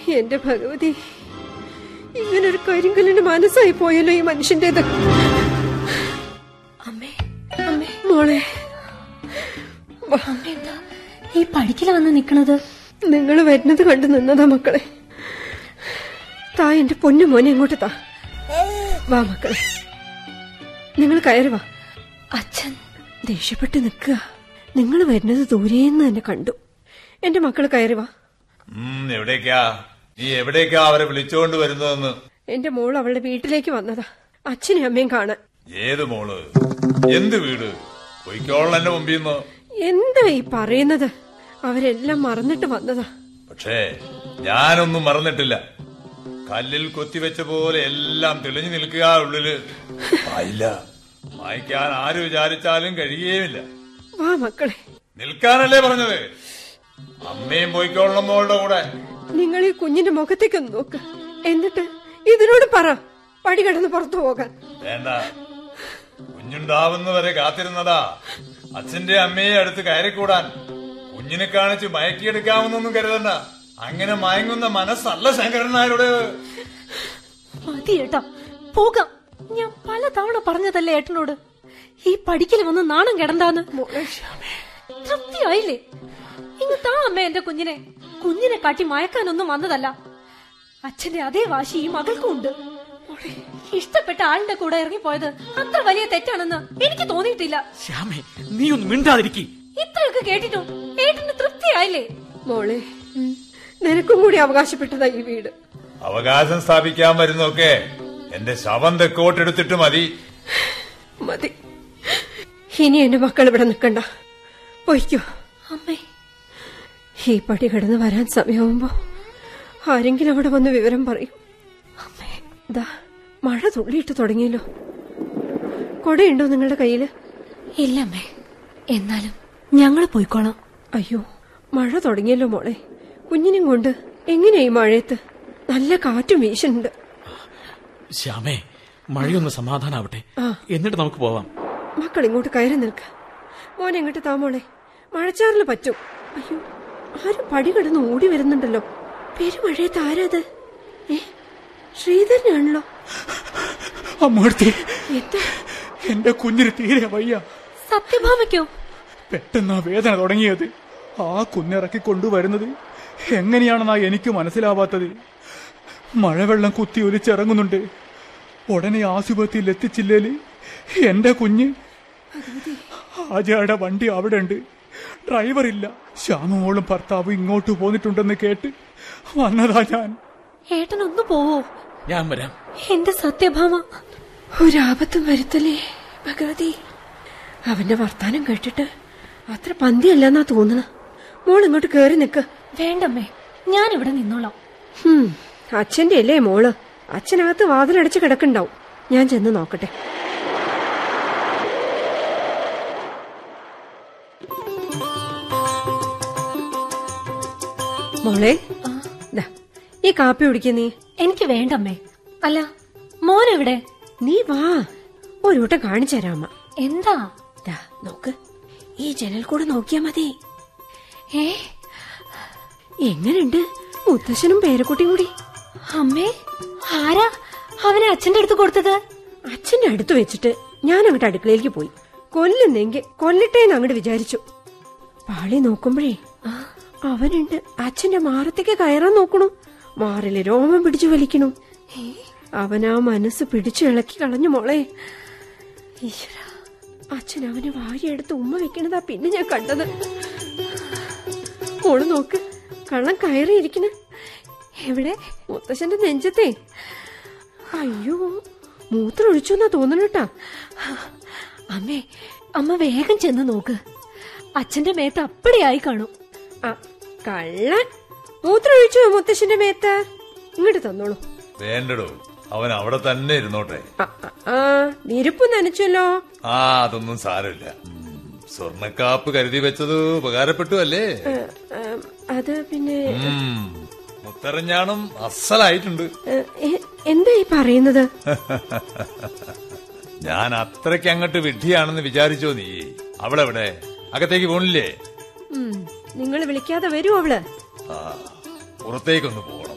എന്റെ ഭഗവതി ഇങ്ങനൊരു കരിങ്കല്ലിന് മനസ്സായി പോയല്ലോ ഈ മനുഷ്യന്റേത് അമ്മേ അമ്മേ മോളെ അമ്മ എന്താ ഈ പഠിക്കല വന്ന് നിക്കണത് നിങ്ങൾ വരുന്നത് കണ്ടു നിന്നതാ മക്കളെ താ എന്റെ പൊന്നു മോനെ ഇങ്ങോട്ട് താ വാ മക്കളെ നിങ്ങൾ കയറി വാ അച്ഛൻ ദേഷ്യപ്പെട്ട് നിൽക്കുക നിങ്ങൾ വരുന്നത് ദൂരേന്ന് തന്നെ കണ്ടു എന്റെ മക്കള് കയറി വാ ഉം, എവിടേക്കാ നീ എവിടേക്കാ അവരെ വിളിച്ചോണ്ട് വരുന്നതെന്ന് എന്റെ മോൾ അവളുടെ വീട്ടിലേക്ക് വന്നതാ അച്ഛനും അമ്മയും കാണാൻ ഏത് മോള് എന്ത് വീട് പൊയ്ക്കോളൻ എന്റെ മുമ്പിൽ നിന്ന് എന്താ ഈ പറയുന്നത് അവരെല്ലാം മറന്നിട്ട് വന്നതാ പക്ഷേ ഞാനൊന്നും മറന്നിട്ടില്ല കല്ലിൽ കൊത്തിവെച്ച പോലെ എല്ലാം തെളിഞ്ഞു നിൽക്കുക ഉള്ളില് ആയില്ല വായിക്കാൻ ആര് വിചാരിച്ചാലും കഴിയുകയുമില്ല വാ മക്കളെ നിൽക്കാനല്ലേ പറഞ്ഞത് അമ്മയും പോയിക്കോളണം മോളുടെ കൂടെ നിങ്ങൾ ഈ കുഞ്ഞിന്റെ മുഖത്തേക്കൊന്ന് നോക്ക് എന്നിട്ട് ഇതിനോട് പറ പടി കടന്ന് പുറത്തു പോകാൻ വേണ്ട കുഞ്ഞുണ്ടാവുന്നവരെ കാത്തിരുന്നതാ അച്ഛന്റെ അമ്മയെ അടുത്ത് കയറിക്കൂടാൻ കുഞ്ഞിനെ കാണിച്ച് മയക്കിയെടുക്കാമെന്നൊന്നും കരുതണ്ട അങ്ങനെ മയങ്ങുന്ന മനസ്സല്ല ശങ്കരൻ നായരുടെ മതി ഏട്ടാ പോകാം ഞാൻ പല തവണ പറഞ്ഞതല്ലേ ഏട്ടനോട് ഈ പഠിക്കൽ വന്ന് നാണം കിടണ്ടാന്ന് തൃപ്തിയായില്ലേ ഇങ്ങ് താ അമ്മ എന്റെ കുഞ്ഞിനെ കുഞ്ഞിനെ കാട്ടി മയക്കാനൊന്നും വന്നതല്ല അച്ഛന്റെ അതേ വാശി ഈ മകൾക്കും ഉണ്ട് ഇഷ്ടപ്പെട്ട ആളിന്റെ കൂടെ ഇറങ്ങിപ്പോയത് അത്ര വലിയ തെറ്റാണെന്ന് എനിക്ക് തോന്നിയിട്ടില്ല ശ്യാമേ നീ ഒന്ന് മിണ്ടാതിരിക്കി ഇത്രയൊക്കെ കേട്ടിട്ടും ഏട്ടന് തൃപ്തിയായില്ലേ മോളെ നിനക്കും കൂടി അവകാശപ്പെട്ടതാ ഈ വീട് അവകാശം സ്ഥാപിക്കാൻ വരുന്നൊക്കെ എന്റെ ശവം തെക്കോട്ടെടുത്തിട്ട് മതി മതി ഇനി എന്റെ മക്കൾ ഇവിടെ നിൽക്കണ്ട പൊയ്ക്കോ അമ്മേ ഈ പടി കടന്ന് വരാൻ സമയമാകുമ്പോ ആരെങ്കിലും അവിടെ വന്ന് വിവരം പറയും അമ്മേ ദാ മഴ തുള്ളിയിട്ട് തുടങ്ങിയല്ലോ കൊടയുണ്ടോ നിങ്ങളുടെ കയ്യില് ഇല്ല അമ്മേ എന്നാലും ഞങ്ങള് പോയിക്കോളാം അയ്യോ മഴ തുടങ്ങിയല്ലോ മോളെ കുഞ്ഞിനും കൊണ്ട് എങ്ങനെയാ ഈ മഴയത്ത് നല്ല കാറ്റും വീശുന്നുണ്ട് ശ്യാമേ മഴയൊന്ന് സമാധാനാവട്ടെ എന്നിട്ട് നമുക്ക് പോവാം മക്കൾ ഇങ്ങോട്ട് കയറി നിൽക്ക മോനെ ഇങ്ങോട്ട് താ മോളെ മഴച്ചാറില് പറ്റും അയ്യോ ആരും പടി കടന്ന് ഓടി വരുന്നുണ്ടല്ലോ പെരുമഴയത്ത് ആരാത് ഏ ശ്രീധരനാണല്ലോ അമ്മടുത്തി എന്താ എന്റെ കുഞ്ഞിന് തീരെ വയ്യ സത്യഭാമയ്ക്കോ പെട്ടെന്ന് ആ വേദന തുടങ്ങിയത് ആ കുന്നിറക്കി കൊണ്ടുവരുന്നത് എങ്ങനെയാണെന്നാ എനിക്ക് മനസ്സിലാവാത്തത് മഴവെള്ളം കുത്തി ഒലിച്ചിറങ്ങുന്നുണ്ട് ഉടനെ ആശുപത്രിയിൽ എത്തിച്ചില്ലേല് എന്റെ കുഞ്ഞ് ആജയുടെ വണ്ടി അവിടെ ഉണ്ട് ഡ്രൈവറില്ല ശ്യാമമോളും ഭർത്താവും ഇങ്ങോട്ട് പോന്നിട്ടുണ്ടെന്ന് കേട്ട് വന്നതാ ഞാൻ ഏട്ടൻ ഒന്ന് പോവോ ഞാൻ വരാം എന്റെ സത്യഭാമ ഒരാപത്തും വരുത്തലേ ഭഗവതി അവന്റെ വർത്താനം കേട്ടിട്ട് അത്ര പന്തിയല്ലെന്നാ തോന്നണ മോൾ ഇങ്ങോട്ട് കേറി നിക്ക് വേണ്ടമ്മേ ഞാൻ ഇവിടെ നിന്നോളാം ഹും, അച്ഛന്റെ അല്ലേ മോള് അച്ഛനകത്ത് വാതിലടച്ച് കിടക്കണ്ടാവും ഞാൻ ചെന്ന് നോക്കട്ടെ മോളെ ദാ, ഈ കാപ്പി കുടിക്ക നീ എനിക്ക് വേണ്ടമ്മേ അല്ല മോൻ എവിടെ നീ വാ ഒരു വട്ടം കാണിച്ചു തരാമ എന്താ ദാ നോക്ക് ഈ ജനൽ കൂടെ നോക്കിയാ മതി ഏ എങ്ങനെയുണ്ട് മുത്തശ്ശനും പേരക്കുട്ടിയും കൂടി അമ്മേ ആരാ അവനെ അച്ഛന്റെ അടുത്ത് കൊടുത്തത് അച്ഛന്റെ അടുത്ത് വെച്ചിട്ട് ഞാൻ അങ്ങോട്ട് അടുക്കളയിലേക്ക് പോയി കൊല്ലുന്നെങ്കിൽ കൊല്ലട്ടെ എന്ന് അങ്ങോട്ട് വിചാരിച്ചു പാളി നോക്കുമ്പോഴേ ആ, അവനുണ്ട് അച്ഛന്റെ മാറത്തേക്ക് കയറാൻ നോക്കണു മാറില് രോമം പിടിച്ചു വലിക്കണു അവനാ മനസ്സ് പിടിച്ചു ഇളക്കി കളഞ്ഞു മോളെ ഈശ്വരാ അച്ഛൻ അവന് വാരിയെടുത്ത് ഉമ്മ വെക്കണതാ പിന്നെ ഞാൻ കണ്ടത് മോള് നോക്ക് കള്ളം കയറിയിരിക്കണ് എവിടെ മുത്തശ്ശന്റെ നെഞ്ചത്തെ അയ്യോ മൂത്രം ഒഴിച്ചോന്നാ തോന്നണട്ടാ അമ്മേ അമ്മ വേഗം ചെന്ന് നോക്ക് അച്ഛന്റെ മേത്ത് അപ്പടിയായി കാണും ആ കള്ളൻ മൂത്രം ഒഴിച്ചോ മുത്തശ്ശന്റെ മേത്ത് ഇങ്ങോട്ട് തന്നോളൂ വേണ്ടടോ അവൻ അവിടെ തന്നെ ഇരുന്നോട്ടെ ആ, ആ, ആ നിരുപ്പ് നനച്ചല്ലോ ആ അതൊന്നും സാരമില്ല ഉം, സ്വർണ്ണക്കാപ്പ് കരുതി വെച്ചത് ഉപകാരപ്പെട്ടു അല്ലേ ആ, ആ, അത് പിന്നെ ഉം, മുത്തരഞ്ഞാണം അസലായിട്ടുണ്ട് ഏ, എ- എന്താ ഈ പറയുന്നത് ഞാൻ അത്രയ്ക്ക് അങ്ങോട്ട് വിഡ്ഢിയാണെന്ന് വിചാരിച്ചോ നീ അവളെവിടെ അകത്തേക്ക് പോണില്ലേ നിങ്ങൾ വിളിക്കാതെ വരൂ അവള് ആ പുറത്തേക്കൊന്ന് പോണം